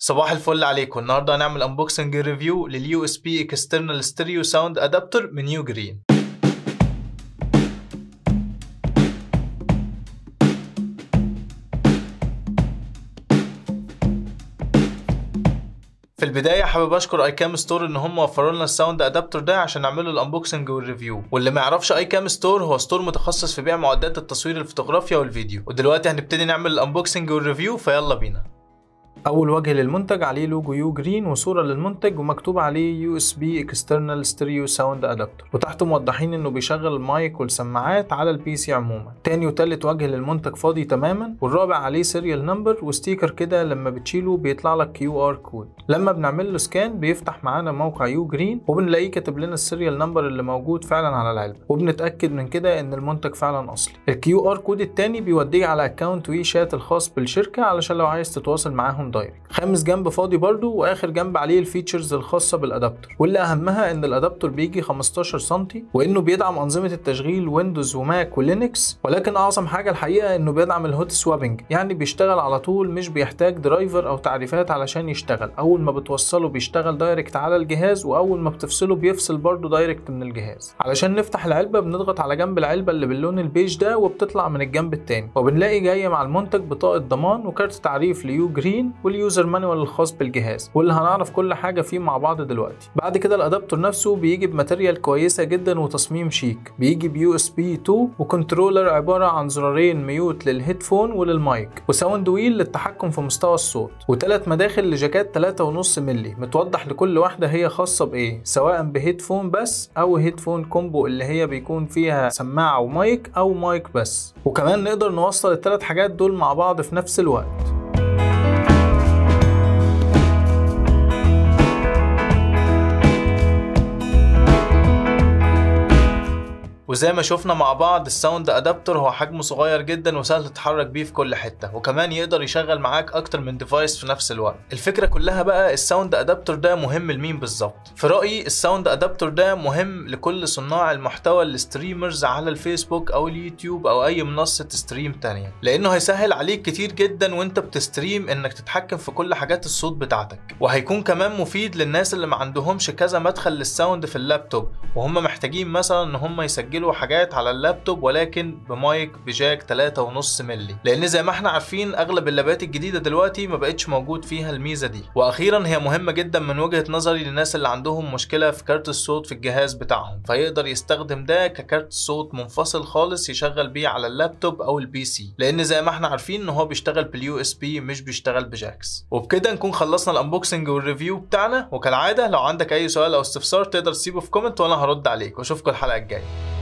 صباح الفل عليكم النهارده هنعمل انبوكسنج ريفيو لليو اس بي اكسترنال ستيريو ساوند ادابتر من يو جرين في البدايه حابب اشكر اي كام ستور ان هم وفروا لنا الساوند ادابتر ده عشان نعمله الانبوكسنج والريفيو واللي ما يعرفش اي كام ستور هو ستور متخصص في بيع معدات التصوير الفوتوغرافيا والفيديو ودلوقتي هنبتدي نعمل الانبوكسنج والريفيو فيلا بينا اول وجه للمنتج عليه لوجو يو جرين وصوره للمنتج ومكتوب عليه يو اس بي اكسترنال ستيريو ساوند ادابتر وتحته موضحين انه بيشغل المايك والسماعات على البي سي عموما تاني وتالت وجه للمنتج فاضي تماما والرابع عليه سيريال نمبر وستيكر كده لما بتشيله بيطلع لك كيو ار كود لما بنعمل له سكان بيفتح معانا موقع يو جرين وبنلاقيه كاتب لنا السيريال نمبر اللي موجود فعلا على العلبه وبنتاكد من كده ان المنتج فعلا اصلي الكيو ار كود التاني بيوديه على اكونت وي شات الخاص بالشركه علشان لو عايز تتواصل معاهم دايركت خامس جنب فاضي برضو واخر جنب عليه الفيتشرز الخاصه بالادابتر واللي اهمها ان الادابتر بيجي 15 سم وانه بيدعم انظمه التشغيل ويندوز وماك ولينكس ولكن اعظم حاجه الحقيقه انه بيدعم الهوت سوابنج يعني بيشتغل على طول مش بيحتاج درايفر او تعريفات علشان يشتغل اول ما بتوصله بيشتغل دايركت على الجهاز واول ما بتفصله بيفصل برضو دايركت من الجهاز علشان نفتح العلبه بنضغط على جنب العلبه اللي باللون البيج ده وبتطلع من الجنب التاني وبنلاقي جايه مع المنتج بطاقه ضمان وكارت تعريف ليو جرين واليوزر مانوال الخاص بالجهاز واللي هنعرف كل حاجه فيه مع بعض دلوقتي بعد كده الادابتور نفسه بيجي بماتيريال كويسه جدا وتصميم شيك بيجي بيو اس بي 2 وكنترولر عباره عن زرارين ميوت للهيدفون وللمايك وساوند ويل للتحكم في مستوى الصوت وثلاث مداخل لجاكات 3.5 مللي متوضح لكل واحده هي خاصه بايه سواء بهيدفون بس او هيدفون كومبو اللي هي بيكون فيها سماعه ومايك او مايك بس وكمان نقدر نوصل الثلاث حاجات دول مع بعض في نفس الوقت وزي ما شفنا مع بعض الساوند ادابتر هو حجمه صغير جدا وسهل تتحرك بيه في كل حته وكمان يقدر يشغل معاك اكتر من ديفايس في نفس الوقت الفكره كلها بقى الساوند ادابتر ده مهم لمين بالظبط في رايي الساوند ادابتر ده مهم لكل صناع المحتوى الستريمرز على الفيسبوك او اليوتيوب او اي منصه ستريم تانية لانه هيسهل عليك كتير جدا وانت بتستريم انك تتحكم في كل حاجات الصوت بتاعتك وهيكون كمان مفيد للناس اللي ما عندهمش كذا مدخل للساوند في اللابتوب وهم محتاجين مثلا ان هم يسجلوا يسجلوا حاجات على اللابتوب ولكن بمايك بجاك 3.5 مللي لان زي ما احنا عارفين اغلب اللابات الجديده دلوقتي ما بقتش موجود فيها الميزه دي واخيرا هي مهمه جدا من وجهه نظري للناس اللي عندهم مشكله في كارت الصوت في الجهاز بتاعهم فيقدر يستخدم ده ككارت صوت منفصل خالص يشغل بيه على اللابتوب او البي سي لان زي ما احنا عارفين ان هو بيشتغل باليو اس بي مش بيشتغل بجاكس وبكده نكون خلصنا الانبوكسنج والريفيو بتاعنا وكالعاده لو عندك اي سؤال او استفسار تقدر تسيبه في كومنت وانا هرد عليك واشوفكم الحلقه الجايه